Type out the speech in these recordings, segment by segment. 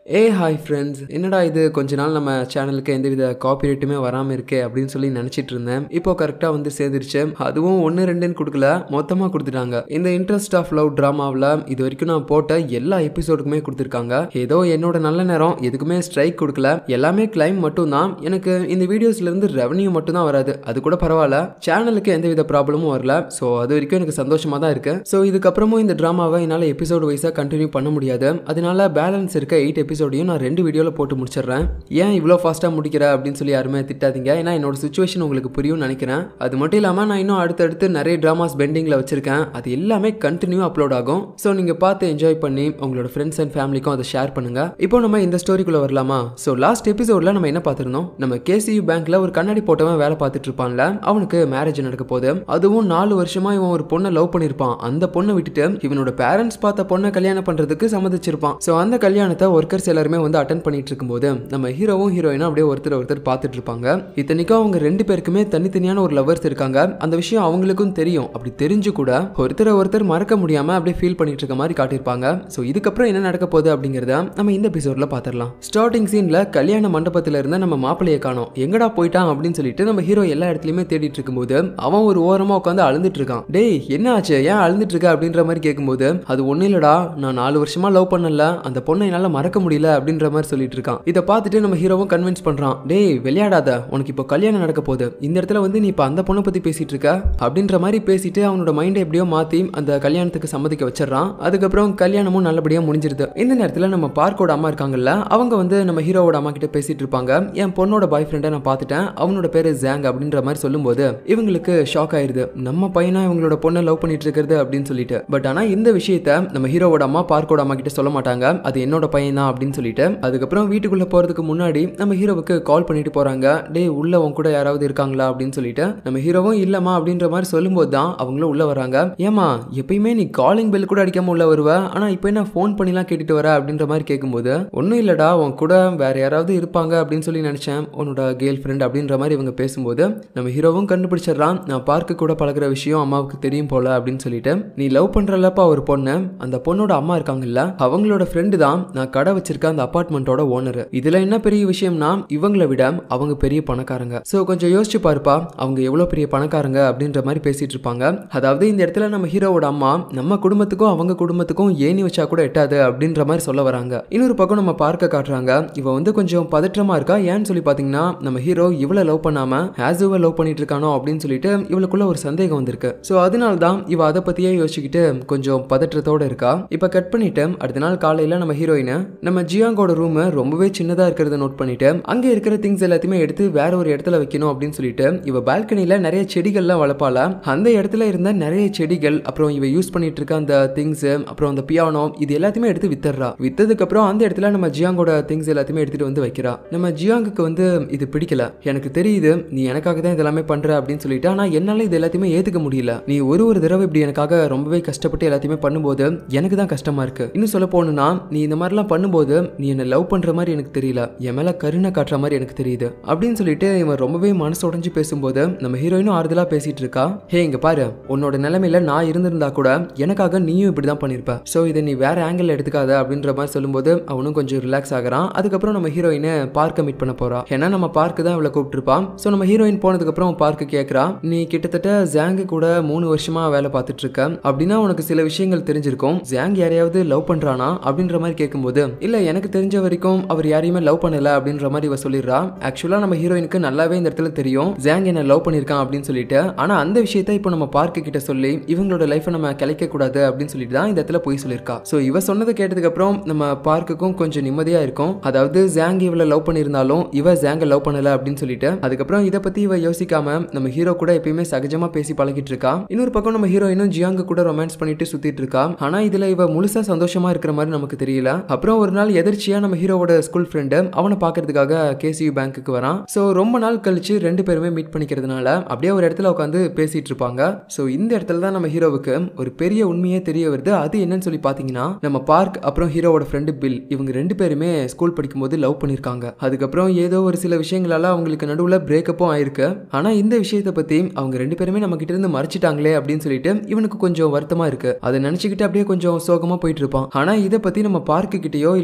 ஏ hi friends என்னடா இது கொஞ்ச நாள் நம்ம சேனலுக்கு எந்தவித காப்பிரைட்டுமே வராமல் இருக்கே அப்படின்னு சொல்லி நினச்சிட்டு இருந்தேன் இப்போ கரெக்டாக வந்து சேர்ந்துருச்சு அதுவும் ஒன்று ரெண்டுன்னு கொடுக்கல மொத்தமாக கொடுத்துட்டாங்க இந்த இன்ட்ரெஸ்ட் ஆஃப் லவ் ட்ராமாவில் இது வரைக்கும் நான் போட்ட எல்லா எபிசோடுக்குமே கொடுத்துருக்காங்க ஏதோ என்னோட நல்ல நேரம் எதுக்குமே ஸ்ட்ரைக் கொடுக்கல எல்லாமே கிளைம் மட்டும்தான் எனக்கு இந்த வீடியோஸ்லேருந்து ரெவன்யூ மட்டும்தான் வராது அது கூட பரவாயில்ல சேனலுக்கு எந்தவித ப்ராப்ளமும் வரல ஸோ அது வரைக்கும் எனக்கு சந்தோஷமாக தான் இருக்கு ஸோ இதுக்கப்புறமும் இந்த ட்ராமாவை என்னால் எபிசோடு வைஸாக கண்டினியூ பண்ண முடியாது அதனால பேலன்ஸ் இருக்க எயிட் எபிசோடையும் நான் ரெண்டு வீடியோவில் போட்டு முடிச்சிடுறேன் ஏன் இவ்வளோ ஃபாஸ்ட்டாக முடிக்கிற அப்படின்னு சொல்லி யாருமே திட்டாதீங்க ஏன்னா என்னோட சுச்சுவேஷன் உங்களுக்கு புரியும்னு நினைக்கிறேன் அது மட்டும் இல்லாமல் நான் இன்னும் அடுத்தடுத்து நிறைய ட்ராமாஸ் பெண்டிங்கில் வச்சிருக்கேன் அது எல்லாமே கண்டினியூ அப்லோட் ஆகும் ஸோ நீங்கள் பார்த்து என்ஜாய் பண்ணி உங்களோட ஃப்ரெண்ட்ஸ் அண்ட் ஃபேமிலிக்கும் அதை ஷேர் பண்ணுங்க இப்போ நம்ம இந்த ஸ்டோரிக்குள்ளே வரலாமா ஸோ லாஸ்ட் எபிசோடில் நம்ம என்ன பார்த்துருந்தோம் நம்ம கேசியு பேங்க்ல ஒரு கண்ணாடி போட்டவன் வேலை பார்த்துட்டு இருப்பான்ல அவனுக்கு மேரேஜ் நடக்க போகுது அதுவும் நாலு வருஷமா இவன் ஒரு பொண்ணை லவ் பண்ணியிருப்பான் அந்த பொண்ணை விட்டுட்டு இவனோட பேரண்ட்ஸ் பார்த்த பொண்ணை கல்யாணம் பண்றதுக்கு சம்மதிச்சிருப்பான் ஸோ அந்த கல்யாணத்தை ஒர்க்கர்ஸ் எல்லாருமே வந்து அட்டன் பண்ணிட்டு இருக்கும்போது நம்ம ஹீரோவும் ஹீரோயினும் அப்படியே ஒருத்தர் ஒருத்தர் பார்த்துட்டு இருப்பாங்க இத்தனைக்கும் அவங்க ரெண்டு பேருக்குமே தனித்தனியான ஒரு லவர்ஸ் இருக்காங்க அந்த விஷயம் அவங்களுக்கும் தெரியும் அப்படி தெரிஞ்சு கூட ஒருத்தரை ஒருத்தர் மறக்க முடியாம அப்படியே ஃபீல் பண்ணிட்டு இருக்க மாதிரி காட்டியிருப்பாங்க ஸோ இதுக்கப்புறம் என்ன நடக்க போகுது அப்படிங்கிறத நம்ம இந்த எபிசோட்ல பார்த்துடலாம் ஸ்டார்டிங் சீன்ல கல்யாண மண்டபத்துல இருந்த நம்ம மாப்பிள்ளையை காணோம் எங்கடா போயிட்டான் அப்படின்னு சொல்லிட்டு நம்ம ஹீரோ எல்லா இடத்துலயுமே தேடிட்டு இருக்கும்போது அவன் ஒரு ஓரமா உட்காந்து அழுந்துட்டு இருக்கான் டேய் என்ன ஆச்சு ஏன் அழுந்துட்டு இருக்க அப்படின்ற மாதிரி கேட்கும்போது அது ஒன்றும் இல்லடா நான் நாலு வருஷமா லவ் பண்ணல அந்த பொண்ணை என்னால் மறக்க முடியல அப்படின்ற மாதிரி சொல்லிட்டு இருக்கான் இதை பார்த்துட்டு நம்ம ஹீரோவும் கன்வின்ஸ் பண்றான் டேய் விளையாடாத உனக்கு இப்போ கல்யாணம் நடக்க போகுது இந்த இடத்துல வந்து நீ இப்போ அந்த பொண்ணை பத்தி பேசிட்டு இருக்க அப்படின்ற மாதிரி பேசிட்டு அவனோட மைண்டை எப்படியோ மாத்தி அந்த கல்யாணத்துக்கு சம்மதிக்க வச்சிடறான் அதுக்கப்புறம் கல்யாணமும் நல்லபடியா முடிஞ்சிருது இந்த நேரத்தில் நம்ம பார்க்கோட அம்மா இருக்காங்கல்ல அவங்க வந்து நம்ம ஹீரோவோட அம்மா கிட்ட பேசிட்டு இருப்பாங்க என் பொண்ணோட பாய் ஃப்ரெண்டை நான் பார்த்துட்டேன் அவனோட பேரு ஜாங் அப்படின்ற மாதிரி சொல்லும்போது இவங்களுக்கு ஷாக் ஆயிருது நம்ம பையனா இவங்களோட பொண்ணை லவ் பண்ணிட்டு இருக்கிறது அப்படின்னு சொல்லிட்டு பட் ஆனா இந்த விஷயத்த நம்ம ஹீரோவோட அம்மா பார்க்கோட அம்மா கிட்ட சொல்ல மாட்டாங்க அது என்னோட பையன் தான் அப்படின்னு சொல்லிட்டு அதுக்கப்புறம் வீட்டுக்குள்ள போறதுக்கு முன்னாடி நம்ம ஹீரோவுக்கு கால் பண்ணிட்டு போறாங்க டேய் உள்ள உன் கூட யாராவது இருக்காங்களா அப்படின்னு சொல்லிட்டு நம்ம ஹீரோவும் இல்லம்மா அப்படின்ற மாதிரி சொல்லும்போது தான் அவங்களும் உள்ள வராங்க ஏமா எப்பயுமே நீ காலிங் பெல் கூட அடிக்காம உள்ள வருவ ஆனா இப்போ என்ன ஃபோன் பண்ணிலாம் கேட்டுட்டு வர அப்படின்ற மாதிரி கேட்கும்போது ஒன்றும் இல்லடா உன் கூட வேற யாராவது இருப்பாங்க அப்படின்னு சொல்லி நினைச்சேன் உன்னோட கேர்ள் ஃப்ரெண்ட் அப்படின்ற மாதிரி இவங்க பேசும்போது நம்ம ஹீரோவும் கண்டுபிடிச்சிடறான் நான் பார்க்க கூட பழகுற விஷயம் அம்மாவுக்கு தெரியும் போல அப்படின்னு சொல்லிட்டு நீ லவ் பண்றலப்பா ஒரு பொண்ணு அந்த பொண்ணோட அம்மா இருக்காங்கல்ல அவங்களோட ஃப்ரெண்டு தான் நான் கடை வச்சிருக்க அந்த அபார்ட்மெண்ட்டோட ஓனர் இதுல என்ன பெரிய விஷயம்னா இவங்களை விட அவங்க பெரிய பணக்காரங்க சோ கொஞ்சம் யோசிச்சு பாருப்பா அவங்க எவ்வளவு பெரிய பணக்காரங்க அப்படின்ற மாதிரி பேசிட்டு இருப்பாங்க அதாவது இந்த இடத்துல நம்ம ஹீரோவோட அம்மா நம்ம குடும்பத்துக்கும் அவங்க குடும்பத்துக்கும் ஏணி வச்சா கூட எட்டாது அப்படின்ற மாதிரி சொல்ல வராங்க இன்னொரு பக்கம் நம்ம பார்க்க காட்டுறாங்க இவ வந்து கொஞ்சம் பதற்றமா இருக்கா ஏன்னு சொல்லி பாத்தீங்கன்னா நம்ம ஹீரோ இவளை லவ் பண்ணாம ஆசுவ லவ் பண்ணிட்டு இருக்கானோ அப்படின்னு சொல்லிட்டு இவளுக்குள்ள ஒரு சந்தேகம் வந்திருக்கு ஸோ அதனால தான் இவ அதை பத்தியே யோசிச்சுக்கிட்டு கொஞ்சம் பதற்றத்தோட இருக்கா இப்ப கட் பண்ணிட்டு அடுத்த நாள் காலையில நம்ம ஹீரோயின் நம்ம ஜியாங்கோட ரூம் ரொம்பவே சின்னதா இருக்கிறத நோட் பண்ணிட்டு அங்க இருக்கிற திங்ஸ் எல்லாத்தையுமே எடுத்து வேற ஒரு இடத்துல வைக்கணும் அப்படின்னு சொல்லிட்டு இவ பால்கனில நிறைய செடிகள்லாம் வளர்ப்பால அந்த இடத்துல இருந்த நிறைய செடிகள் அப்புறம் இவ யூஸ் பண்ணிட்டு இருக்க அந்த திங்ஸ் அப்புறம் அந்த பியானோ இது எல்லாத்தையுமே எடுத்து வித்துறா வித்ததுக்கு அப்புறம் அந்த இடத்துல நம்ம ஜியாங்கோட திங்ஸ் எல்லாத்தையுமே எடுத்துட்டு வந்து வைக்கிறா நம்ம ஜியாங்குக்கு வந்து இது பிடிக்கல எனக்கு தெரியுது நீ எனக்காக தான் இதெல்லாமே பண்ற அப்படின்னு சொல்லிட்டு ஆனா என்னால இது எல்லாத்தையுமே ஏத்துக்க முடியல நீ ஒரு ஒரு தடவை இப்படி எனக்காக ரொம்பவே கஷ்டப்பட்டு எல்லாத்தையுமே பண்ணும்போது எனக்கு தான் கஷ்டமா இருக்கு இன்னும் சொல்ல போகணும்னா நீ இந்த மாதிரிலாம் பண்ணும்போது நீ என்ன லவ் பண்ற மாதிரி எனக்கு தெரியல என் மேல கருணை காட்டுற மாதிரி எனக்கு தெரியுது அப்படின்னு சொல்லிட்டு இவன் ரொம்பவே மனசு உடைஞ்சு பேசும்போது நம்ம ஹீரோயினும் ஆறுதலா பேசிட்டு இருக்கா ஹே இங்க பாரு உன்னோட நிலைமையில நான் இருந்திருந்தா கூட எனக்காக நீயும் இப்படிதான் பண்ணிருப்ப சோ இதை நீ வேற ஆங்கிள் எடுத்துக்காத அப்படின்ற மாதிரி சொல்லும்போது அவனும் கொஞ்சம் ரிலாக்ஸ் ஆகுறான் அதுக்கப்புறம் நம்ம ஹீரோயினை பார்க்க மீட் பண்ண போறா ஏன்னா நம்ம பார்க்கு தான் இவளை கூப்பிட்டுருப்பான் ஸோ நம்ம ஹீரோயின் போனதுக்கு அப்புறம் பார்க்கு கேட்கறா நீ கிட்டத்தட்ட ஜாங்கு கூட மூணு வருஷமா வேலை பார்த்துட்டு இருக்க அப்படின்னா உனக்கு சில விஷயங்கள் தெரிஞ்சிருக்கும் ஜாங் யாரையாவது லவ் பண்றானா அப்படின்ற மாதிரி கேட்கும்போது இல்ல எனக்கு தெரிஞ்ச வரைக்கும் அவர் யாரையுமே லவ் பண்ணல அப்படின்ற மாதிரி இவ சொல்லிடுறா ஆக்சுவலா நம்ம ஹீரோயினுக்கு நல்லாவே இந்த இடத்துல தெரியும் ஜாங் என்ன லவ் பண்ணிருக்கான் அப்படின்னு சொல்லிட்டு ஆனா அந்த விஷயத்த இப்போ நம்ம பார்க்க கிட்ட சொல்லி இவங்களோட லைஃப்பை நம்ம கிளைக்க கூடாது அப்படின்னு சொல்லிட்டு தான் இந்த இடத்துல போய் சொல்லியிருக்கா ஸோ இவ சொன்னதை கேட்டதுக்கு அப்புறம் நம்ம பார்க்குக்கும் கொஞ்சம் நிம்மதியா இருக்கும் அதாவது ஜாங் இவளை லவ் பண்ணியிருந்தாலும் இவ ஜாங்க லவ் பண்ணல அப்படின்னு சொல்லிட்டு அதுக்கப்புறம் இதை பத்தி இவ யோசிக்காம நம்ம ஹீரோ கூட எப்பயுமே சகஜமா பேசி பழகிட்டு இருக்கா இன்னொரு பக்கம் நம்ம ஹீரோயினும் ஜியாங்க கூட ரொமான்ஸ் பண்ணிட்டு சுத்திட்டு இருக்கா ஆனா இதுல இவ முழுசா சந்தோஷமா இருக்கிற மாதிரி நமக்கு தெரியல அப்புறம் ஒரு நாள் எதிர்ச்சியா நம்ம ஹீரோவோட ஸ்கூல் ஃப்ரெண்டு அவனை பாக்குறதுக்காக கேசியு பேங்க்குக்கு வரான் ஸோ ரொம்ப நாள் கழிச்சு ரெண்டு பேருமே மீட் பண்ணிக்கிறதுனால அப்படியே ஒரு இடத்துல உட்காந்து பேசிட்டு இருப்பாங்க ஸோ இந்த இடத்துல தான் நம்ம ஹீரோவுக்கு ஒரு பெரிய உண்மையே தெரிய வருது அது என்னன்னு சொல்லி பாத்தீங்கன்னா நம்ம பார்க் அப்புறம் ஹீரோவோட ஃப்ரெண்டு பில் இவங்க ரெண்டு பேருமே ஸ்கூல் படிக்கும்போது லவ் பண்ணிருக்காங்க அதுக்கப்புறம் ஏதோ ஒரு சில விஷயங்களால அவங்களுக்கு நடுவுல பிரேக்கப்பும் ஆயிருக்கு ஆனா இந்த விஷயத்தை பத்தி அவங்க ரெண்டு பேருமே நம்ம கிட்ட இருந்து மறைச்சிட்டாங்களே அப்படின்னு சொல்லிட்டு இவனுக்கு கொஞ்சம் வருத்தமா இருக்கு அதை நினைச்சுக்கிட்டு அப்படியே கொஞ்சம் சோகமா போயிட்டு இருப்பான் ஆனா இதை பத்தி நம்ம பார்க்கு கிட்டயோ இல்ல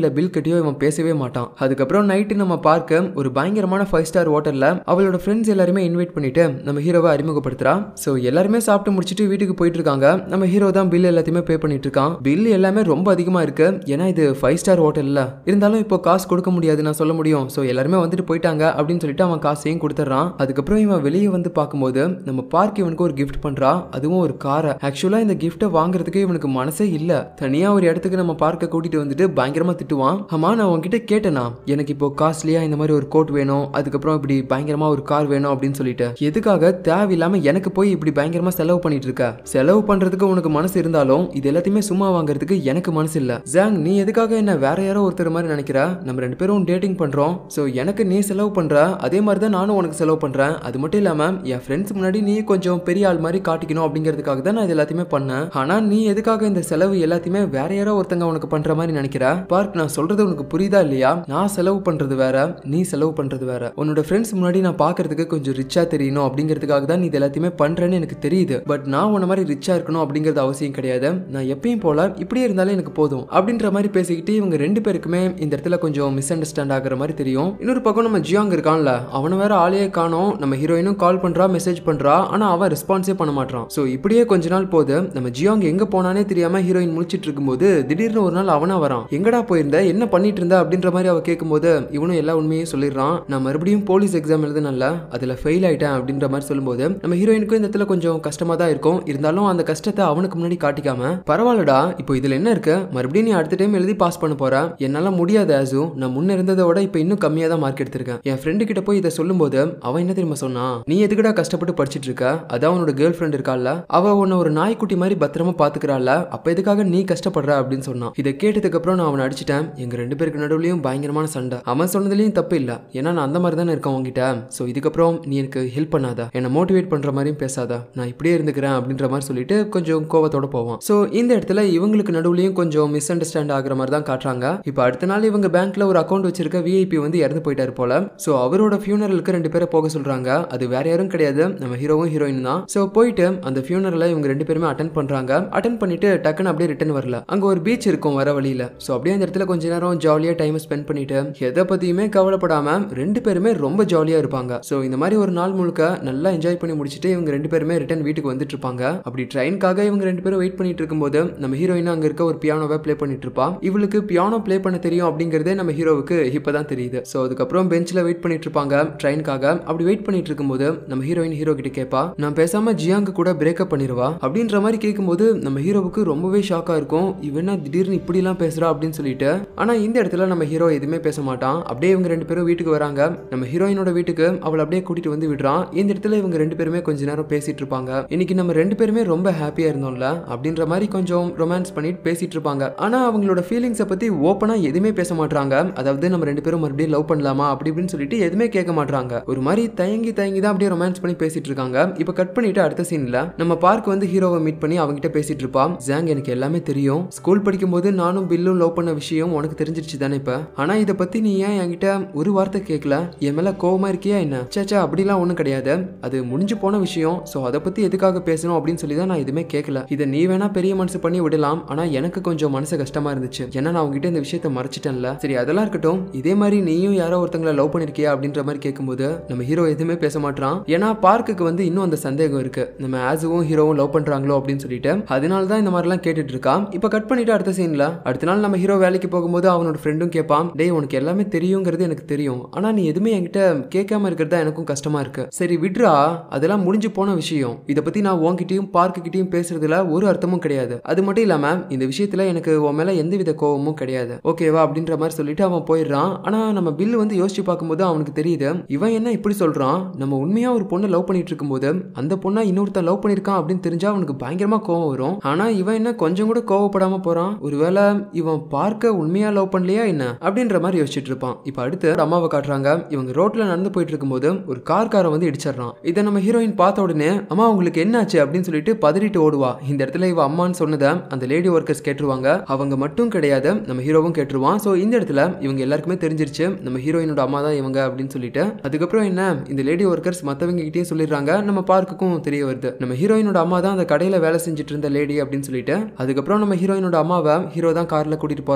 இல்ல பில் கட்டியோ இவன் பேசவே மாட்டான் அதுக்கப்புறம் நைட்டு நம்ம பார்க்க ஒரு பயங்கரமான ஃபைவ் ஸ்டார் ஹோட்டல்ல அவளோட ஃப்ரெண்ட்ஸ் எல்லாருமே இன்வைட் பண்ணிட்டு நம்ம ஹீரோவை அறிமுகப்படுத்துறா ஸோ எல்லாருமே சாப்பிட்டு முடிச்சுட்டு வீட்டுக்கு போயிட்டு இருக்காங்க நம்ம ஹீரோ தான் பில் எல்லாத்தையுமே பே பண்ணிட்டு இருக்கான் பில் எல்லாமே ரொம்ப அதிகமா இருக்கு ஏன்னா இது ஃபைவ் ஸ்டார் ஹோட்டல்ல இருந்தாலும் இப்போ காசு கொடுக்க முடியாது நான் சொல்ல முடியும் ஸோ எல்லாருமே வந்துட்டு போயிட்டாங்க அப்படின்னு சொல்லிட்டு அவன் காசையும் கொடுத்துட்றான் அதுக்கப்புறம் இவன் வெளியே வந்து பார்க்கும்போது நம்ம பார்க் இவனுக்கு ஒரு கிஃப்ட் பண்றா அதுவும் ஒரு காரை ஆக்சுவலா இந்த கிஃப்ட்டை வாங்குறதுக்கு இவனுக்கு மனசே இல்ல தனியா ஒரு இடத்துக்கு நம்ம பார்க்க கூட்டிட்டு வந்துட்டு பயங்கரமா திட்டுவான் ஆமா நான் உன்கிட்ட கேட்டேனா எனக்கு இப்போ காஸ்ட்லியா இந்த மாதிரி ஒரு கோட் வேணும் அதுக்கப்புறம் இப்படி பயங்கரமா ஒரு கார் வேணும் அப்படின்னு சொல்லிட்டு எதுக்காக தேவையில்லாம எனக்கு போய் இப்படி பயங்கரமா செலவு பண்ணிட்டு இருக்க செலவு பண்றதுக்கு உனக்கு மனசு இருந்தாலும் இது எல்லாத்தையுமே சும்மா வாங்குறதுக்கு எனக்கு மனசு இல்ல ஜாங் நீ எதுக்காக என்ன வேற யாரோ ஒருத்தர் மாதிரி நினைக்கிற நம்ம ரெண்டு பேரும் டேட்டிங் பண்றோம் ஸோ எனக்கு நீ செலவு பண்ற அதே மாதிரி தான் நானும் உனக்கு செலவு பண்றேன் அது மட்டும் இல்லாம என் ஃப்ரெண்ட்ஸ் முன்னாடி நீ கொஞ்சம் பெரிய ஆள் மாதிரி காட்டிக்கணும் அப்படிங்கிறதுக்காக தான் நான் இது எல்லாத்தையுமே பண்ணேன் ஆனா நீ எதுக்காக இந்த செலவு எல்லாத்தையுமே வேற யாரோ ஒருத்தங்க உனக்கு பண்ற மாதிரி நினைக்கிற பார்க் நான் சொல்றது உனக்கு புரியுதா இல்லையா நான் செலவு பண்றது வேற நீ செலவு பண்றது வேற உன்னோட ஃப்ரெண்ட்ஸ் முன்னாடி நான் பாக்குறதுக்கு கொஞ்சம் ரிச்சா தெரியணும் அப்படிங்கிறதுக்காக தான் நீ இது எல்லாத்தையுமே பண்றேன்னு எனக்கு தெரியுது பட் நான் உன்ன மாதிரி ரிச்சா இருக்கணும் அப்படிங்கிறது அவசியம் கிடையாது நான் எப்பயும் போல இப்படியே இருந்தாலே எனக்கு போதும் அப்படின்ற மாதிரி பேசிக்கிட்டு இவங்க ரெண்டு பேருக்குமே இந்த இடத்துல கொஞ்சம் மிஸ் அண்டர்ஸ்டாண்ட் ஆகுற மாதிரி தெரியும் இன்னொரு பக்கம் நம்ம ஜியாங் இருக்கான்ல அவனை வேற ஆளையே காணோம் நம்ம ஹீரோயினும் கால் பண்றா மெசேஜ் பண்றா ஆனா அவன் ரெஸ்பான்ஸே பண்ண மாட்டான் ஸோ இப்படியே கொஞ்ச நாள் போது நம்ம ஜியாங் எங்க போனானே தெரியாம ஹீரோயின் முடிச்சிட்டு இருக்கும்போது திடீர்னு ஒரு நாள் அவனா வரான் எங்கடா போயிருந்த என்ன பண்ணிட்டு இருந்த அப்படின்ற மாதிரி அவ கேட்கும்போது இவனும் எல்லா உண்மையும் சொல்லிடுறான் நான் மறுபடியும் போலீஸ் எக்ஸாம் எழுதுனல அதுல ஃபெயில் ஆயிட்டேன் அப்படின்ற மாதிரி சொல்லும்போது நம்ம ஹீரோயினுக்கும் இந்த இடத்துல கொஞ்சம் கஷ்டமா தான் இருக்கும் இருந்தாலும் அந்த கஷ்டத்தை அவனுக்கு முன்னாடி காட்டிக்காம பரவாயில்லடா இப்போ இதுல என்ன இருக்கு மறுபடியும் நீ அடுத்த டைம் எழுதி பாஸ் பண்ண போற என்னால முடியாது ஆசு நான் முன்ன இருந்ததை விட இப்போ இன்னும் கம்மியா தான் மார்க் எடுத்திருக்கேன் என் ஃப்ரெண்டு கிட்ட போய் இதை சொல்லும்போது அவன் என்ன தெரியுமா சொன்னான் நீ எதுக்குடா கஷ்டப்பட்டு படிச்சிட்டு இருக்க அதான் அவனோட கேர்ள் ஃப்ரெண்ட் இருக்கால அவ உன்னை ஒரு நாய்க்குட்டி மாதிரி பத்திரமா பாத்துக்கிறாள் அப்ப எதுக்காக நீ கஷ்டப்படுற அப்படின்னு சொன்னான் இதை கேட்டதுக்கு அப்புறம் நான் அவனை அடிச்சிட்டேன் எங்க ரெண்டு பேருக்கு நடுவுலயும் பயங்கரமான சண்டை அவன் சொன்னதுலயும் தப்பு இல்ல ஏன்னா நான் அந்த மாதிரி தானே இருக்கேன் உங்ககிட்ட ஸோ இதுக்கப்புறம் நீ எனக்கு ஹெல்ப் பண்ணாத என்னை மோட்டிவேட் பண்ற மாதிரியும் பேசாத நான் இப்படியே இருந்துக்கிறேன் அப்படின்ற மாதிரி சொல்லிட்டு கொஞ்சம் கோவத்தோட போவான் ஸோ இந்த இடத்துல இவங்களுக்கு நடுவுலயும் கொஞ்சம் மிஸ் அண்டர்ஸ்டாண்ட் ஆகுற மாதிரி தான் காட்டுறாங்க இப்போ அடுத்த நாள் இவங்க பேங்க்ல ஒரு அக்கௌண்ட் வச்சிருக்க விஐபி வந்து இறந்து போயிட்டாரு போல ஸோ அவரோட ஃபியூனரலுக்கு ரெண்டு பேரை போக சொல்றாங்க அது வேற யாரும் கிடையாது நம்ம ஹீரோவும் ஹீரோயின் தான் ஸோ போயிட்டு அந்த ஃபியூனரலை இவங்க ரெண்டு பேருமே அட்டன் பண்றாங்க அட்டன் பண்ணிட்டு டக்குன்னு அப்படியே ரிட்டர்ன் வரல அங்க ஒரு பீச் இருக்கும் வர வழியில ஸோ அப்படியே அந்த இடத்துல கொஞ்ச நேரம் ஜாலியா டைம் ஸ்பெண்ட் பண்ணிட்டு எதை பத்தியுமே கவலைப்படாம ரெண்டு பேருமே ரொம்ப ஜாலியா இருப்பாங்க ஸோ இந்த மாதிரி ஒரு நாள் முழுக்க நல்லா என்ஜாய் பண்ணி முடிச்சுட்டு இவங்க ரெண்டு பேருமே ரிட்டர்ன் வீட்டுக்கு வந்துட்டு இருப்பாங்க அப்படி ட்ரெயின்காக இவங்க ரெண்டு பேரும் வெயிட் பண்ணிட்டு இருக்கும்போது நம்ம ஹீரோயின் அங்க இருக்க ஒரு பியானோவை ப்ளே பண்ணிட்டு இருப்பா இவளுக்கு பியானோ ப்ளே பண்ண தெரியும் அப்படிங்கறதே நம்ம ஹீரோவுக்கு இப்பதான் தெரியுது ஸோ அதுக்கப்புறம் பெஞ்சில் வெயிட் பண்ணிட்டு இருப்பாங்க ட்ரெயின்காக அப்படி வெயிட் பண்ணிட்டு இருக்கும்போது நம்ம ஹீரோயின் ஹீரோ கிட்ட கேட்பா நான் பேசாம ஜியாங்க கூட பிரேக்கப் பண்ணிடுவா அப்படின்ற மாதிரி கேட்கும்போது நம்ம ஹீரோவுக்கு ரொம்பவே ஷாக்கா இருக்கும் இவனா திடீர்னு இப்படிலாம் பேசுறா அப்படின்னு சொல்லிட்டு ஆனா இந்த இடத்துல நம்ம ஹீரோ எதுவுமே பேச மாட்டான் அப்படியே இவங்க ரெண்டு பேரும் வீட்டுக்கு வராங்க நம்ம ஹீரோயினோட வீட்டுக்கு அவளை அப்படியே கூட்டிட்டு வந்து விடுறான் இந்த இடத்துல இவங்க ரெண்டு பேருமே கொஞ்ச நேரம் பேசிட்டு இருப்பாங்க இன்னைக்கு நம்ம ரெண்டு பேருமே ரொம்ப ஹாப்பியா இருந்தோம்ல அப்படின்ற மாதிரி கொஞ்சம் ரொமான்ஸ் பண்ணிட்டு பேசிட்டு இருப்பாங்க ஆனா அவங்களோட ஃபீலிங்ஸை பத்தி ஓப்பனா எதுவுமே பேச மாட்டாங்க அதாவது நம்ம ரெண்டு பேரும் மறுபடியும் லவ் பண்ணலாமா அப்படி இப்படின்னு சொல்லிட்டு எதுவுமே கேட்க மாட்டாங்க ஒரு மாதிரி தயங்கி தயங்கி தான் அப்படியே ரொமான்ஸ் பண்ணி பேசிட்டு இருக்காங்க இப்போ கட் பண்ணிட்டு அடுத்த சீன்ல நம்ம பார்க் வந்து ஹீரோவை மீட் பண்ணி அவங்ககிட்ட பேசிட்டு இருப்பான் ஜாங் எனக்கு எல்லாமே தெரியும் ஸ்கூல் படிக்கும்போது நானும் பில்லும் லவ் பண்ண விஷயம் உனக்கு தெரிஞ்சிருச்சு தானே இப்ப ஆனா இதை பத்தி நீ ஏன் என்கிட்ட ஒரு வார்த்தை கேட்கல என் மேல கோவமா இருக்கியா என்ன சேச்சா அப்படிலாம் ஒண்ணும் கிடையாது அது முடிஞ்சு போன விஷயம் ஸோ அதை பத்தி எதுக்காக பேசணும் அப்படின்னு சொல்லி தான் நான் எதுவுமே கேட்கல இதை நீ வேணா பெரிய மனசு பண்ணி விடலாம் ஆனா எனக்கு கொஞ்சம் மனசு கஷ்டமா இருந்துச்சு ஏன்னா நான் உங்ககிட்ட இந்த விஷயத்த மறைச்சிட்டேன்ல சரி அதெல்லாம் இருக்கட்டும் இதே மாதிரி நீயும் யாரோ ஒருத்தங்களை லவ் பண்ணிருக்கியா அப்படின்ற மாதிரி கேட்கும்போது நம்ம ஹீரோ எதுவுமே பேச மாட்டான் ஏன்னா பார்க்குக்கு வந்து இன்னும் அந்த சந்தேகம் இருக்கு நம்ம ஆசுவும் ஹீரோவும் லவ் பண்றாங்களோ அப்படின்னு சொல்லிட்டு அதனால தான் இந்த மாதிரிலாம் கேட்டுட்டு இருக்கான் இப்போ கட் பண்ணிட்டு அடுத்த சீன்ல அடுத்த நாள் நம்ம ஹீரோ வேலைக்கு போகும்போது அவனோட ஃப்ரெண்டும் கேட்பான் டேய் உனக்கு எல்லாமே தெரியுங்கிறது எனக்கு தெரியும் ஆனா நீ எதுவுமே என்கிட்ட கேட்காம இருக்கிறது தான் எனக்கும் கஷ்டமா இருக்கு சரி விட்ரா அதெல்லாம் முடிஞ்சு போன விஷயம் இதை பத்தி நான் உன்கிட்டயும் பார்க்கு கிட்டயும் பேசுறதுல ஒரு அர்த்தமும் கிடையாது அது மட்டும் இல்லாம இந்த விஷயத்துல எனக்கு உன் மேல எந்தவித கோவமும் கிடையாது ஓகேவா அப்படின்ற மாதிரி சொல்லிட்டு அவன் போயிடுறான் ஆனா நம்ம பில்லு வந்து யோசிச்சு பார்க்கும்போது அவனுக்கு தெரியுது இவன் என்ன இப்படி சொல்றான் நம்ம உண்மையா ஒரு பொண்ணை லவ் பண்ணிட்டு இருக்கும்போது அந்த பொண்ணை இன்னொருத்தன் லவ் பண்ணிருக்கான் அப்படின்னு தெரிஞ்சா அவனுக்கு பயங்கரமா கோவம் வரும் ஆனா இவன் என்ன கொஞ்சம் கூட கோவப்படாம போறான் ஒருவேளை இவன் பார்க்க உண்மையா லவ் பண்ணலையா என்ன அப்படின்ற மாதிரி யோசிச்சுட்டு இருப்பான் இப்போ அடுத்து ஒரு அம்மாவை காட்டுறாங்க இவங்க ரோட்ல நடந்து போயிட்டு இருக்கும்போது ஒரு கார் காரை வந்து இடிச்சிடறான் இதை நம்ம ஹீரோயின் பார்த்த உடனே அம்மா உங்களுக்கு என்னாச்சு அப்படின்னு சொல்லிட்டு பதறிட்டு ஓடுவா இந்த இடத்துல இவ அம்மான்னு சொன்னதை அந்த லேடி ஒர்க்கர்ஸ் கேட்டுருவாங்க அவங்க மட்டும் கிடையாது நம்ம ஹீரோவும் கேட்டுருவான் ஸோ இந்த இடத்துல இவங்க எல்லாருக்குமே தெரிஞ்சிருச்சு நம்ம ஹீரோயினோட அம்மா தான் இவங்க அப்படின்னு சொல்லிட்டு அதுக்கப்புறம் என்ன இந்த லேடி ஒர்க்கர்ஸ் மற்றவங்க கிட்டயும் சொல்லிடுறாங்க நம்ம பார்க்குக்கும் தெரிய வருது நம்ம ஹீரோயினோட அம்மா தான் அந்த கடையில் வேலை செஞ்சுட்டு இருந்த லேடி அப்படின்னு சொல்லிட்டு அதுக்கப்புறம் நம்ம ஹீரோயினோட அம்மாவை ஹீரோ தான் காரில் கூட்டிட்டு போறான்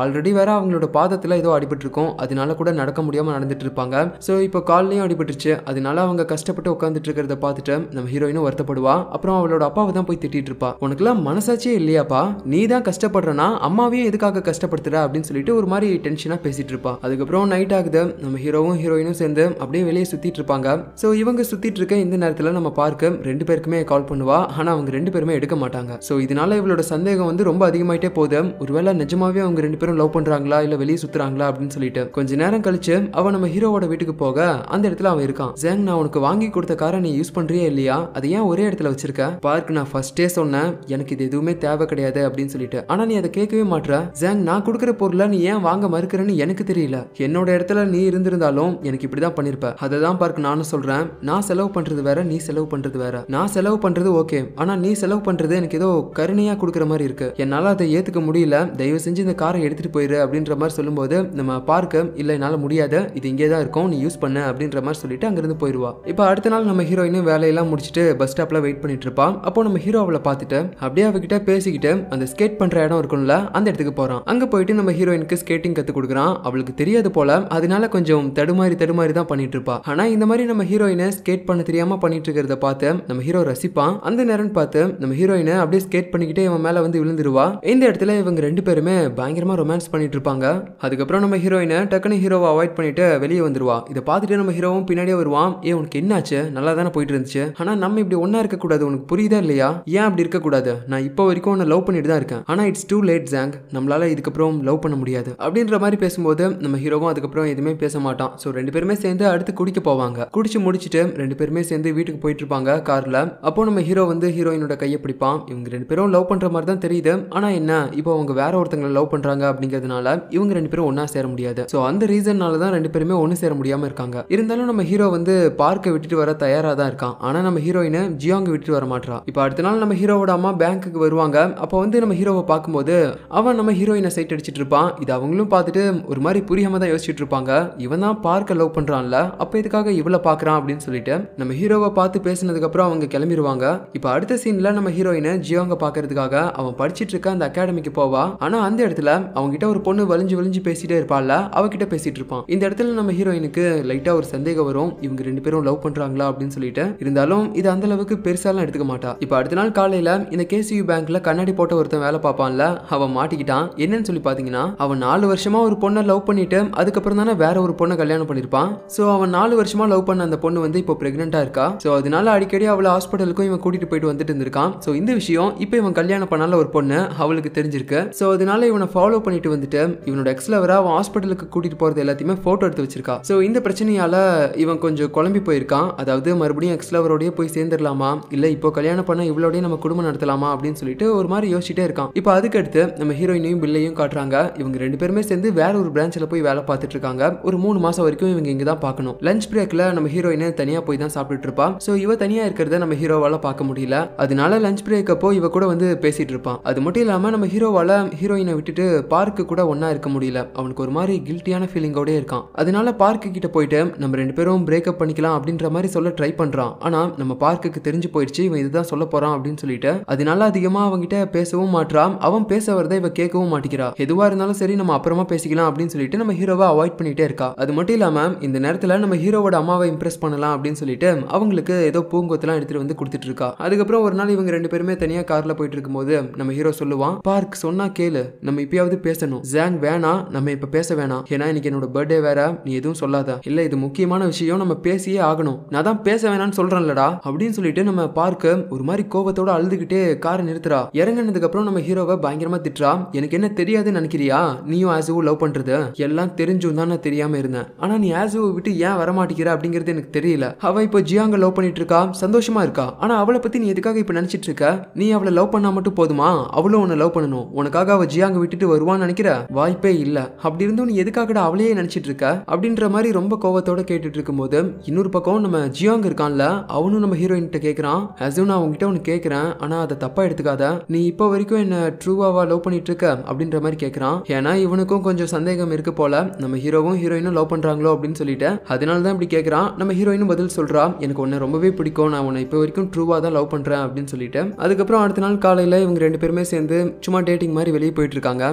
ஆல்ரெடி வேற அவங்களோட பாதத்துல ஏதோ அடிபட்டு இருக்கும் அதனால கூட நடக்க முடியாம நடந்துட்டு இருப்பாங்க ஸோ இப்போ கால்லையும் அடிபட்டுருச்சு அதனால அவங்க கஷ்டப்பட்டு உட்காந்துட்டு இருக்கிறத பார்த்துட்டு நம்ம ஹீரோயினும் வருத்தப்படுவா அப்புறம் அவளோட அப்பாவை தான் போய் திட்டிட்டு இருப்பா உனக்குலாம் மனசாட்சியே இல்லையாப்பா நீ தான் கஷ்டப்படுறனா அம்மாவையும் எதுக்காக கஷ்டப்படுத்துற அப்படின்னு சொல்லிட்டு ஒரு மாதிரி டென்ஷனா பேசிட்டு இருப்பா அதுக்கப்புறம் நைட் ஆகுது நம்ம ஹீரோவும் ஹீரோயினும் சேர்ந்து அப்படியே வெளியே சுத்திட்டு இருப்பாங்க ஸோ இவங்க சுத்திட்டு இருக்க இந்த நேரத்தில் நம்ம பார்க்க ரெண்டு பேருக்குமே கால் பண்ணுவா ஆனா அவங்க ரெண்டு பேருமே எடுக்க மாட்டாங்க ஸோ இதனால இவளோட சந்தேகம் வந்து ரொம்ப அதிகமாயிட்டே போகுது ஒருவேளை நிஜமாவே அவங்க ரெண்டு பேரும் லவ் பண்றாங்களா இல்ல வெளியே சுத்துறாங்களா அப்படின்னு சொல்லிட்டு கொஞ்ச நேரம் கழிச்சு அவன் நம்ம ஹீரோவோட வீட்டுக்கு போக அந்த இடத்துல அவன் இருக்கான் ஜேங் நான் உனக்கு வாங்கி கொடுத்த காரை நீ யூஸ் பண்றியா இல்லையா அது ஏன் ஒரே இடத்துல வச்சிருக்க பார்க் நான் ஃபர்ஸ்டே சொன்னேன் எனக்கு இது எதுவுமே தேவை கிடையாது அப்படின்னு சொல்லிட்டு ஆனா நீ அதை கேட்கவே மாட்ற ஜேங் நான் கொடுக்குற பொருளை நீ ஏன் வாங்க மறுக்கிறேன்னு எனக்கு தெரியல என்னோட இடத்துல நீ இருந்திருந்தாலும் எனக்கு இப்படிதான் பண்ணிருப்ப அதை தான் பார்க்க நானும் சொல்றேன் நான் செலவு பண்றது வேற நீ செலவு பண்றது வேற நான் செலவு பண்றது ஓகே ஆனா நீ செலவு பண்றது எனக்கு ஏதோ கருணையா கொடுக்குற மாதிரி இருக்கு என்னால அதை ஏத்துக்க முடியல தயவு செஞ்சு இந்த காரை எடுத்துட்டு போயிரு அப்படின்ற மாதிரி சொல்லும்போது நம்ம பார்க்க இல்ல என்னால முடியாது இது இங்கே தான் இருக்கும் நீ யூஸ் பண்ணு அப்படின்ற மாதிரி சொல்லிட்டு அங்கிருந்து போயிடுவா இப்போ அடுத்த நாள் நம்ம ஹீரோயின் வேலையெல்லாம் முடிச்சுட்டு பஸ் ஸ்டாப்ல வெயிட் பண்ணிட்டு இருப்பா அப்போ நம்ம ஹீரோ அவளை பார்த்துட்டு அப்படியே அவகிட்ட பேசிக்கிட்டு அந்த ஸ்கேட் பண்ற இடம் இருக்கும்ல அந்த இடத்துக்கு போறான் அங்க போயிட்டு நம்ம ஹீரோயினுக்கு ஸ்கேட்டிங் கத்து கொடுக்குறான் அவளுக்கு தெரியாது போல அதனால கொஞ்சம் தடுமாறி தடுமாறி தான் பண்ணிட்டு இருப்பா ஆனா இந்த மாதிரி நம்ம ஹீரோயினை ஸ்கேட் பண்ண தெரியாம பண்ணிட்டு இருக்கிறத பார்த்து நம்ம ஹீரோ ரசிப்பான் அந்த நேரம் பார்த்து நம்ம ஹீரோயினை அப்படியே ஸ்கேட் பண்ணிக்கிட்டே இவன் மேல வந்து விழுந்துருவா இந்த இடத்துல இவங்க ரெண்டு பேருமே பயங்கரமா ரொமான்ஸ் பண்ணிட்டு இருப்பாங்க அதுக்கப்புறம் நம்ம ஹீரோயினை டக்குனு ஹீரோவை அவாய்ட் பண்ணிட்டு வெளியே வந்துருவா இதை பார்த்துட்டு நம்ம ஹீரோவும் பின்னாடியே வருவான் ஏ உனக்கு என்னாச்சு நல்லா தானே போயிட்டு இருந்துச்சு ஆனா நம்ம இப்படி ஒண்ணா இருக்க கூடாது உனக்கு புரியுதா இல்லையா ஏன் அப்படி இருக்க கூடாது நான் இப்போ வரைக்கும் உன்னை லவ் பண்ணிட்டு தான் இருக்கேன் ஆனா இட்ஸ் டூ லேட் ஜாங் நம்மளால இதுக்கப்புறம் லவ் பண்ண முடியாது அப்படின்ற மாதிரி பேசும்போது நம்ம ஹீரோவும் அதுக்கப்புறம் எதுவுமே பேச மாட்டான் ஸோ ரெண்டு பேருமே சேர்ந்து அடுத்து குடிக்க போவாங்க குடிச்சு முடிச்சுட்டு ரெண்டு பேருமே சேர்ந்து வீட்டுக்கு போயிட்டு இருப்பாங்க கார்ல அப்போ நம்ம ஹீரோ வந்து ஹீரோயினோட கையை பிடிப்பான் இவங்க ரெண்டு பேரும் லவ் பண்ற மாதிரி தான் தெரியுது ஆனா என்ன இப்போ அவங்க வேற ஒருத்தங்களை லவ் பண்றாங்க அப்படிங்கிறதுனால இவங்க ரெண்டு பேரும் ஒண்ணா சேர முடியாது ஸோ அந்த ரீசன்னால தான் ரெண்டு பேருமே ஒன்று சேர முடியாம இருக்காங்க இருந்தாலும் நம்ம ஹீரோ வந்து பார்க்க விட்டுட்டு வர தயாரா தான் இருக்கான் ஆனா நம்ம ஹீரோயினை ஜியாங்க விட்டுட்டு வர மாட்டா இப்போ அடுத்த நாள் நம்ம ஹீரோவோட அம்மா பேங்க்குக்கு வருவாங்க அப்போ வந்து நம்ம ஹீரோவை பார்க்கும்போது அவன் நம்ம ஹீரோயினை சைட் அடிச்சிட்டு இருப்பான் இது அவங்களும் பார்த்துட்டு ஒரு மாதிரி புரியாம தான் யோசிச்சுட்டு இருப்பாங்க இவன் தான் பார்க்க லவ் பண்றான்ல அப்போ இதுக்காக இவ்வளோ பார்க்கறான் அப்படின்னு சொல்லிட்டு நம்ம ஹீரோவை பார்த்து பேசினதுக்கு அப்புறம் அவங்க கிளம்பிடுவாங்க இப்போ அடுத்த சீன்ல நம்ம ஹீரோயினை ஜியோங்க பார்க்கறதுக்காக அவன் படிச்சிட்டு இருக்க அந்த அகாடமிக்கு போவா ஆனா அந்த இடத்துல அவங்க கிட்ட ஒரு பொண்ணு வலிஞ்சு வலிஞ்சு பேசிட்டே இருப்பாள்ல அவகிட்ட பேசிட்டு இருப்பான் இந்த இடத்துல நம்ம ஹீரோயினுக்கு லைட்டா ஒரு சந்தேகம் வரும் இவங்க ரெண்டு பேரும் லவ் பண்றாங்களா அப்படின்னு சொல்லிட்டு இருந்தாலும் இது அந்த அளவுக்கு பெருசாலாம் எடுத்துக்க மாட்டா இப்போ அடுத்த நாள் காலையில இந்த கேசியூ பேங்க்ல கண்ணாடி போட்ட ஒருத்தன் வேலை பார்ப்பான்ல அவன் மாட்டிக்கிட்டான் என்னன்னு சொல்லி பாத்தீங்கன்னா அவன் நாலு வருஷமா ஒரு பொண்ணை லவ் பண்ணிட்டு அதுக்கப்புறம் தானே வேற ஒரு பொண்ணை கல்யாணம் பண்ணிருப்பான் ஸோ அவன் நாலு வருஷமா லவ் பண்ண அந்த பொண்ணு வந்து இப்போ பிரெக்னெண்டா இருக்கா ஸோ அதனால அடிக்கடி அவளை ஹாஸ்பிட்டலுக்கும் இவன் கூட்டிட்டு போயிட்டு வந்துட்டு இருந்திருக்கான் ஸோ இந்த விஷயம் இப்போ இவன் கல்யாணம் பண்ணால ஒரு பொண்ணு அவளுக்கு தெரிஞ்சிருக்கு ஸோ அதனால இவனை ஃபாலோ பண்ணிட்டு வந்துட்டு இவனோட எக்ஸ் லவரா அவன் ஹாஸ்பிட்டலுக்கு கூட்டிட்டு போறது எல்லாத்தையுமே போட்டோ எடுத்து வச்சிருக்கா ஸோ இந்த பிரச்சனையால இவன் கொஞ்சம் குழம்பி போயிருக்கான் அதாவது மறுபடியும் எக்ஸ் லவரோடய போய் சேர்ந்துடலாமா இல்லை இப்போ கல்யாணம் பண்ண இவளோடய நம்ம குடும்பம் நடத்தலாமா அப்படின்னு சொல்லிட்டு ஒரு மாதிரி யோசிச்சுட்டே இருக்கான் இப்போ அதுக்கடுத்து நம்ம ஹீரோயினையும் பில்லையும் காட்டுறாங்க இவங்க ரெண்டு பேருமே சேர்ந்து வேற ஒரு பிரான்ச்சில் போய் வேலை பார்த்துட்டு இருக்காங்க ஒரு மூணு மாசம் வரைக்கும் இவங்க இங்கே தான் பார்க்கணும் லஞ்ச் பிரேக்ல நம்ம ஹீரோயினை தனியா போய் தான் சாப்பிட்டுட்டு இருப்பா ஸோ இவ தனியா இருக்கிறத நம்ம ஹீரோவால பார்க்க முடியல அதனால லஞ்ச் பிரேக் அப்போ இவ கூட வந்து பேசிட்டு இருப்பான் அது மட்டும் இல்லாம நம்ம ஹீரோவால ஹீரோயினை விட்டுட்டு பார்க்கு கூட ஒண்ணா இருக்க முடியல அவனுக்கு ஒரு மாதிரி கில்ட்டியான ஃபீலிங்கோட இருக்கான் அதனால பார்க்கு கிட்ட போயிட்டு நம்ம ரெண்டு பேரும் பிரேக்கப் பண்ணிக்கலாம் அப்படின்ற மாதிரி சொல்ல ட்ரை பண்றான் ஆனா நம்ம பார்க்குக்கு தெரிஞ்சு போயிடுச்சு இவன் இதுதான் சொல்ல போறான் அப்படின்னு சொல்லிட்டு அதனால அதிகமா அவன்கிட்ட பேசவும் மாட்றான் அவன் பேச வரதை இவ கேட்கவும் மாட்டேங்கிறா எதுவா இருந்தாலும் சரி நம்ம அப்புறமா பேசிக்கலாம் அப்படின்னு சொல்லிட்டு நம்ம ஹீரோவை அவாய்ட் பண்ணிட்டே இருக்கா அது மட்டும் இல்லாம இந்த நேரத்துல நம்ம ஹீரோவோட அம்மாவை இம்ப்ரெஸ் பண்ணலாம் அப்படின்னு சொல்லிட்டு அவங்களுக்கு ஏதோ பூங்கொத்தெல்லாம் எடுத்துட்டு வந்து கொடுத்துட்டு இருக்கா அதுக்கப்புறம் ஒரு நாள் இவங்க ரெண்டு பேருமே தனியா கார்ல போயிட்டு இருக்கும்போது நம்ம ஹீரோ சொல்லுவான் பார்க் சொன்னா கேளு நம்ம இப்பயாவது பேசணும் ஜாங் வேணாம் நம்ம இப்ப பேச வேணாம் ஏன்னா இன்னைக்கு என்னோட பர்த்டே வேற நீ எதுவும் சொல்லாத இல்ல இது முக்கியமான விஷயம் நம்ம பேசியே ஆகணும் நான் தான் பேச வேணாம்னு சொல்றேன்லடா அப்படின்னு சொல்லிட்டு நம்ம பார்க்க ஒரு மாதிரி கோபத்தோட அழுதுகிட்டே காரை நிறுத்துறா இறங்கினதுக்கு அப்புறம் நம்ம ஹீரோவை பயங்கரமா திட்டுறா எனக்கு என்ன தெரியாதுன்னு நினைக்கிறியா நீயும் ஆசுவோ லவ் பண்றது எல்லாம் தெரிஞ்சும் தான் நான் தெரியாம இருந்தேன் ஆனா நீ ஆசுவை விட்டு ஏன் வர மாட்டேங்கிற அப்படிங்கிறது எனக்கு தெரியல அவ இப்போ ஜியாங்க லவ் பண்ணிட்டு இருக்கா சந்தோஷமா இருக்கா ஆனா அவளை பத்தி நீ எதுக்காக இப்ப நினைச்சிட்டு இருக்க நீ அவளை லவ் பண்ணா மட்டும் போதுமா அவளும் உன்னை லவ் பண்ணணும் உனக்காக அவ ஜியாங்க விட்டுட்டு வருவான்னு நினைக்கிற வாய்ப்பே இல்ல அப்படி இருந்தும் நீ எதுக்காகடா அவளையே நினைச்சிட்டு இருக்க அப்படின்ற மாதிரி ரொம்ப கோவத்தோட கேட்டுட்டு இருக்கும்போது இன்னொரு பக்கம் நம்ம ஜியாங் இருக்கான்ல அவனும் நம்ம ஹீரோயின் கிட்ட கேக்குறான் அசும் நான் உங்ககிட்ட ஒன்று கேட்குறேன் ஆனா அதை தப்பா எடுத்துக்காத நீ இப்போ வரைக்கும் என்ன ட்ரூவாவா லவ் பண்ணிட்டு இருக்க அப்படின்ற மாதிரி கேட்குறான் ஏன்னா இவனுக்கும் கொஞ்சம் சந்தேகம் இருக்கு போல நம்ம ஹீரோவும் ஹீரோயினும் லவ் பண்றாங்களோ அப்படின்னு சொல்லிட்டு அதனால தான் இப்படி கேட்குறான் நம்ம ஹீரோயினும் பதில் சொல்றா எனக்கு உன்னை ரொம்பவே பிடிக்கும் நான் உன்னை இப்போ வரைக்கும் ட்ரூவா தான் லவ் பண்றேன் அப்படின்னு சொல்லிட்டு அதுக்கப்புறம் அடுத்த நாள் காலையில இவங்க ரெண்டு பேருமே சேர்ந்து சும்மா டேட்டிங் மாதிரி வெளியே போயிட்டு இருக்காங்க அப்போ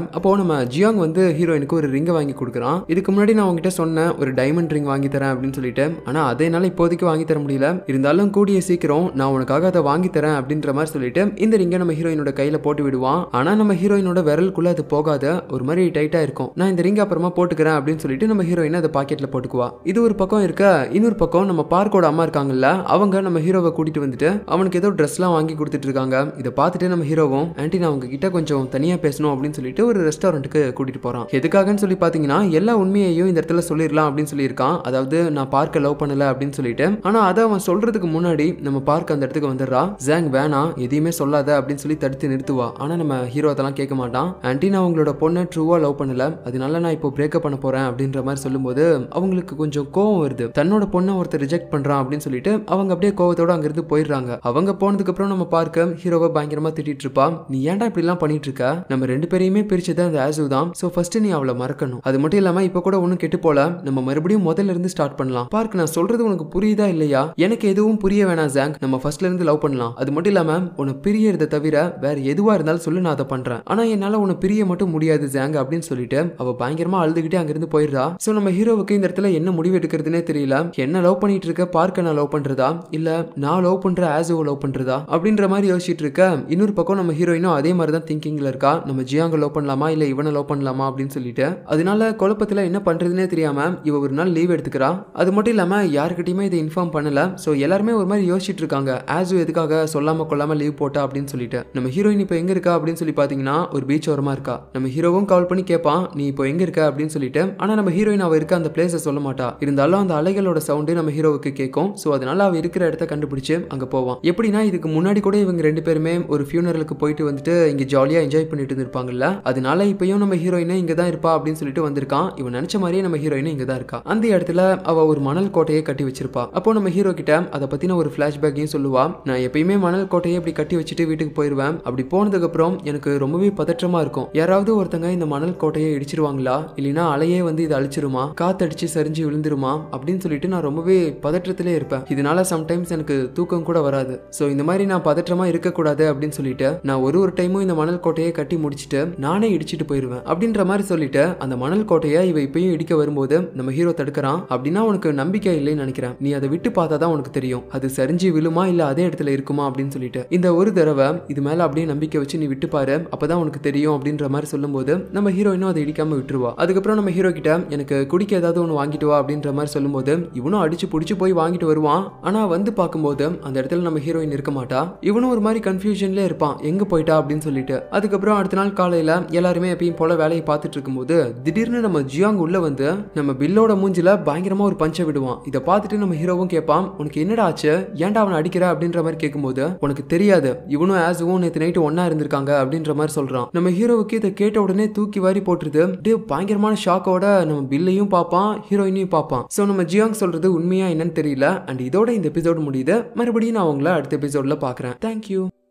நம்ம ஜியாங் வந்து ஹீரோயினுக்கு ஒரு ரிங்கை வாங்கி கொடுக்குறான் இதுக்கு முன்னாடி நான் உங்ககிட்ட சொன்னேன் ஒரு டைமண்ட் ரிங் வாங்கி தரேன் அப்படின்னு சொல்லிட்டு ஆனா அதை என்னால இப்போதைக்கு வாங்கி தர முடியல இருந்தாலும் கூடிய சீக்கிரம் நான் உனக்காக அதை வாங்கி தரேன் அப்படின்ற மாதிரி சொல்லிட்டு இந்த ரிங்கை நம்ம ஹீரோயினோட கையில போட்டு விடுவான் ஆனா நம்ம ஹீரோயினோட விரலுக்குள்ள அது போகாத ஒரு மாதிரி டைட்டா இருக்கும் நான் இந்த ரிங் அப்புறமா போட்டுக்கிறேன் அப்படின்னு சொல்லிட்டு நம்ம ஹீரோயின் அதை பாக்கெட்ல போட்டுக்குவா இது ஒரு பக்கம் இருக்க இன்னொரு பக்கம் நம்ம பார்க்கோட அம்மா இருக்காங்கல்ல அவங்க நம்ம ஹீரோவை கூட்டிட்டு வந்துட்டு அவனுக்கு ஏதோ ட்ரெஸ்லாம் வாங்கி கொடுத்துட்டு இருக்காங்க இதை பார்த்துட்டு நம்ம ஹீரோவும் ஆன்ட்டி நான் உங்ககிட்ட கொஞ்சம் தனியா பேசணும் அப்படின்னு சொல்லிட்டு ஒரு ரெஸ்டாரண்ட்டுக்கு கூட்டிட்டு போறான் எதுக்காகன்னு சொல்லி பாத்தீங்கன்னா எல்லா உண்மையையும் இந்த இடத்துல சொல்லிடலாம் அப்படின்னு சொல்லியிருக்கான் அதாவது நான் பார்க்க லவ் பண்ணல அப்படின்னு சொல்லிட்டு ஆனா அதை அவன் சொல்றதுக்கு முன்னாடி நம்ம பார்க்க அந்த இடத்துக்கு வந்துடுறா ஜாங் வேணாம் எதையுமே சொல்லாத அப்படின்னு சொல்லி தடுத்து நிறுத்துவா ஆனா நம்ம ஹீரோ அதெல்லாம் கேட்க மாட்டான் ஆன்ட்டி நான் உங்களோட பொண்ணை ட்ரூவா லவ் பண்ணல அதனால நான் இப்போ பிரேக்கப் பண்ண போறேன் அப்படின்ற மாதிரி சொல்லும்போது அவங்களுக்கு கொஞ்சம் கோவம் வருது தன்னோட பொண்ணை ஒருத்தர் ரிஜெக்ட் பண்றான் அப்படின்னு சொல்லிட்டு அவங்க அப்படியே கோவத்தோட அங்கிருந்து போயிடுறாங்க அவங்க போனதுக்கு அப்புறம் நம்ம பார்க்க ஹீரோவை பயங்கரமா திட்டிட்டு இருப்பா நீ ஏன்டா இப்படி எல்லாம் பண்ணிட்டு இருக்க நம்ம ரெண்டு பேரையுமே பிரிச்சது அந்த ஆசு தான் சோ ஃபர்ஸ்ட் நீ அவளை மறக்கணும் அது மட்டும் இல்லாம இப்ப கூட ஒன்னும் கெட்டு போல நம்ம மறுபடியும் முதல்ல இருந்து ஸ்டார்ட் பண்ணலாம் பார்க் நான் சொல்றது உனக்கு புரியுதா இல்லையா எனக்கு எதுவும் புரிய வேணாம் ஜாங் நம்ம ஃபர்ஸ்ட்ல இருந்து லவ் பண்ணலாம் அது மட்டும் இல்லாம உன்னை பிரியறத தவிர வேற எதுவா இருந்தாலும் சொல்லு நான் அதை பண்றேன் ஆனா என்னால உன்னை பிரிய மட்டும் முடியாது ஜாங் அப்படின்னு சொல்லிட்டு அவ பயங்கரமா அழுதுகிட்டே அங்கிருந்து போயிடுறா சோ நம்ம ஹீரோவுக்கு இந்த இடத்துல என்ன முடிவு எடுக்கிறதுனே தெரியல என்ன லவ் பண்ணிட்டு இருக்க பார்க்க நான் லவ் பண்றதா இல்ல நான் லவ் பண்ற ஆசுவை லவ் பண்றதா அப்படின்ற மாதிரி யோசிச்சுட்டு இருக்க இன்னொரு பக்கம் நம்ம ஹீரோயினும் அதே மாதிரி தான் திங்கிங்ல இருக்கா நம்ம ஜியாங்க லவ் பண்ணலாமா இல்ல இவனை லவ் பண்ணலாமா அப்படின்னு சொல்லிட்டு அதனால குழப்பத்துல என்ன பண்றதுனே தெரியாம இவ ஒரு நாள் லீவ் எடுத்துக்கிறா அது மட்டும் இல்லாம யாருக்கிட்டயுமே இதை இன்ஃபார்ம் பண்ணல சோ எல்லாருமே ஒரு மாதிரி யோசிச்சுட்டு இருக்காங்க ஆசு எதுக்காக சொல்லாம கொள்ளாம லீவ் போட்டா அப்படின்னு சொல்லிட்டு நம்ம ஹீரோயின் இப்போ எங்க இருக்கா அப்படின்னு சொல்லி பாத்தீங்கன்னா ஒரு பீச் ஓரமா இருக்கா நம்ம ஹீரோவும் கால் பண்ணி கேட்பான் நீ இப்போ எங்க இருக்க அப்படின்னு சொல்லிட்டு ஆனா நம்ம ஹீரோயின் அவ இருக்க அந்த பிளேஸை சொல்ல மாட்டா இருந்தாலும் அந்த அலைகளோட சவுண்டு நம்ம ஹீரோவுக்கு கேட்கும் ஸோ அதனால அவ இருக்கிற இடத்த கண்டுபிடிச்சு அங்க போவான் எப்படின்னா இதுக்கு முன்னாடி கூட இவங்க ரெண்டு பேருமே ஒரு ஃபியூனரலுக்கு போயிட்டு வந்துட்டு இங்க ஜாலியா என்ஜாய் பண்ணிட்டு இருந்திருப்பாங்கல்ல அதனால இப்பயும் நம்ம ஹீரோயினை இங்க தான் இருப்பா அப்படின்னு சொல்லிட்டு வந்திருக்கான் இவன் நினைச்ச மாதிரியே நம்ம ஹீரோயினும் இங்க தான் இருக்கா அந்த இடத்துல அவ ஒரு மணல் கோட்டையை கட்டி வச்சிருப்பா அப்போ நம்ம ஹீரோ கிட்ட அதை பத்தின ஒரு ஃபிளாஷ்பேக்கையும் சொல்லுவா நான் எப்பயுமே மணல் கோட்டையை இப்படி கட்டி வச்சுட்டு வீட்டுக்கு போயிடுவேன் அப்படி போனதுக்கு அப்புறம் எனக்கு ரொம்பவே பதற்றமா இருக்கும் யாராவது ஒருத்தங்க இந்த மணல் கோட்டையை இடிச்சிருவாங்களா இல்லைன்னா அலையே வந்து இதை அழிச்சிருமா காத்தடிச்சு சரிஞ்சு விழுந்துருமா அப்படின்னு சொல்லிட்டு நான் ரொம்பவே பதற்றத்திலே இருப்பேன் இதனால சம்டைம்ஸ் எனக்கு தூக்கம் கூட வராது ஸோ இந்த மாதிரி நான் பதற்றமா இருக்கக்கூடாது அப்படின்னு சொல்லிட்டு நான் ஒரு ஒரு டைமும் இந்த மணல் கோட்டையை கட்டி முடிச்சுட்டு நானே இடிச்சிட்டு போயிடுவேன் அப்படின்ற மாதிரி சொல்லிட்டு அந்த மணல் கோட்டையை இவ இப்பயும் இடிக்க வரும்போது நம்ம ஹீரோ தடுக்கிறான் அப்படின்னா உனக்கு நம்பிக்கை இல்லைன்னு நினைக்கிறேன் நீ அதை விட்டு பார்த்தா தான் உனக்கு தெரியும் அது சரிஞ்சு விழுமா இல்ல அதே இடத்துல இருக்குமா அப்படின்னு சொல்லிட்டு இந்த ஒரு தடவை இது மேல அப்படியே நம்பிக்கை வச்சு நீ விட்டு பாரு அப்பதான் உனக்கு தெரியும் அப்படின்ற மாதிரி சொல்லும்போது நம்ம ஹீரோயினும் அதை இடிக்காம விட்டுருவா அதுக்கப்புறம் நம்ம ஹீரோ கிட்ட எனக்கு குடிக்க ஏதாவது ஒன்று வாங்கிட்டு வா அப்படின்ற மாதிரி சொல்லும்போது இவனும் அடிச்சு பிடிச்சி போய் வாங்கிட்டு வருவான் ஆனா வந்து பார்க்கும்போது அந்த இடத்துல நம்ம ஹீரோயின் இருக்க மாட்டா இவனும் ஒரு மாதிரி கன்ஃபியூஷன்ல இருப்பான் எங்க போயிட்டா அப்படின்னு சொல்லிட்டு அதுக்கப்புறம் அடுத்த நாள் காலையில எல்லாருமே எப்பயும் போல வேலையை பார்த்துட்டு இருக்கும்போது திடீர்னு நம்ம ஜியாங் உள்ள வந்து நம்ம பில்லோட மூஞ்சில பயங்கரமா ஒரு பஞ்சை விடுவான் இதை பார்த்துட்டு நம்ம ஹீரோவும் கேட்பான் உனக்கு என்னடா ஆச்சு ஏன்டா அவனை அடிக்கிற அப்படின்ற மாதிரி கேட்கும்போது உனக்கு தெரியாது இவனும் ஆசுவும் நேற்று நைட்டு ஒன்னா இருந்திருக்காங்க அப்படின்ற மாதிரி சொல்றான் நம்ம ஹீரோவுக்கு இதை கேட்ட உடனே தூக்கி வாரி போட்டுருது அப்படியே பயங்கரமான ஷாக்கோட நம்ம பில்லையும் பார்ப்பான் ஹீரோயினையும் பார்ப்பான் ஸோ நம்ம ஜியாங் சொல்றது உண்மையா என்னன்னு தெரியல அண்ட் இதோட இந்த எபிசோடு முடியுது மறுபடியும் நான் உங்களை அடுத்த எபிசோட்ல பார்க்குறேன் தேங்க்யூ